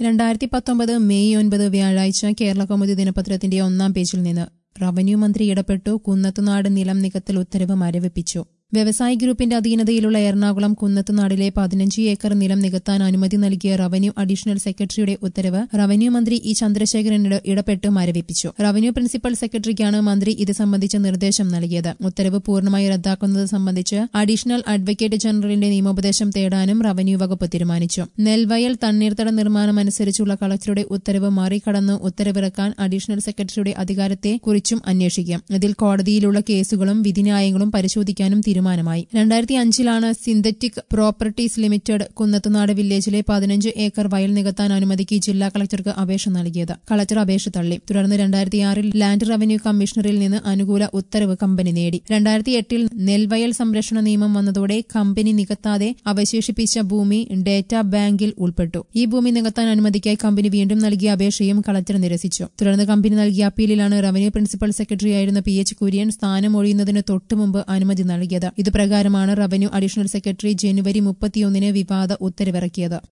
രണ്ടായിരത്തി പത്തൊമ്പത് മെയ് ഒൻപത് വ്യാഴാഴ്ച കേരള കൗമുദി ദിനപത്രത്തിന്റെ ഒന്നാം പേജിൽ നിന്ന് റവന്യൂ മന്ത്രി ഇടപെട്ടു കുന്നത്തുനാട് നിലം നികത്തൽ ഉത്തരവ് മരവിപ്പിച്ചു വ്യവസായി ഗ്രൂപ്പിന്റെ അധീനതയിലുള്ള എറണാകുളം കുന്നത്തുനാടിലെ പതിനഞ്ച് ഏക്കർ നിലം നികത്താൻ അനുമതി നൽകിയ റവന്യൂ അഡീഷണൽ സെക്രട്ടറിയുടെ ഉത്തരവ് റവന്യൂ മന്ത്രി ഇ ചന്ദ്രശേഖരനോട് ഇടപെട്ട് മരവിപ്പിച്ചു റവന്യൂ പ്രിൻസിപ്പൽ സെക്രട്ടറിക്കാണ് മന്ത്രി ഇത് സംബന്ധിച്ച നിർദ്ദേശം നൽകിയത് ഉത്തരവ് പൂർണ്ണമായി റദ്ദാക്കുന്നത് സംബന്ധിച്ച് അഡീഷണൽ അഡ്വക്കേറ്റ് ജനറലിന്റെ നിയമോപദേശം തേടാനും റവന്യൂ വകുപ്പ് തീരുമാനിച്ചു നെൽവയൽ തണ്ണീർത്തട നിർമ്മാണം അനുസരിച്ചുള്ള കളക്ടറുടെ ഉത്തരവ് മറികടന്ന് ഉത്തരവിറക്കാൻ അഡീഷണൽ സെക്രട്ടറിയുടെ അധികാരത്തെ കുറിച്ചും അന്വേഷിക്കും ഇതിൽ കോടതിയിലുള്ള കേസുകളും വിധിന്യായങ്ങളും പരിശോധിക്കാനും തീരുമാനമായി രണ്ടായിരത്തി അഞ്ചിലാണ് സിന്തറ്റിക് പ്രോപ്പർട്ടീസ് ലിമിറ്റഡ് കുന്നത്തുനാട് വില്ലേജിലെ പതിനഞ്ച് ഏക്കർ വയൽ നികത്താൻ അനുമതിക്ക് ജില്ലാ കളക്ടർക്ക് അപേക്ഷ നൽകിയത് കളക്ടർ അപേക്ഷ തള്ളി തുടർന്ന് രണ്ടായിരത്തിയാറിൽ ലാൻഡ് റവന്യൂ കമ്മീഷണറിൽ നിന്ന് അനുകൂല ഉത്തരവ് കമ്പനി നേടി രണ്ടായിരത്തി എട്ടിൽ നെൽവയൽ സംരക്ഷണ നിയമം വന്നതോടെ കമ്പനി നികത്താതെ അവശേഷിപ്പിച്ച ഭൂമി ഡേറ്റാ ബാങ്കിൽ ഉൾപ്പെട്ടു ഈ ഭൂമി നികത്താൻ അനുമതിക്കായി കമ്പനി വീണ്ടും നൽകിയ അപേക്ഷയും കളക്ടർ നിരസിച്ചു തുടർന്ന് കമ്പനി നൽകിയ അപ്പീലിലാണ് റവന്യൂ പ്രിൻസിപ്പൽ സെക്രട്ടറിയായിരുന്ന പി എച്ച് കുര്യൻ സ്ഥാനം ഒഴിയുന്നതിന് തൊട്ടുമുമ്പ് അനുമതി നൽകിയത് ഇതുപ്രകാരമാണ് റവന്യൂ അഡീഷണൽ സെക്രട്ടറി ജനുവരി മുപ്പത്തിയൊന്നിന് വിവാദ ഉത്തരവിറക്കിയത്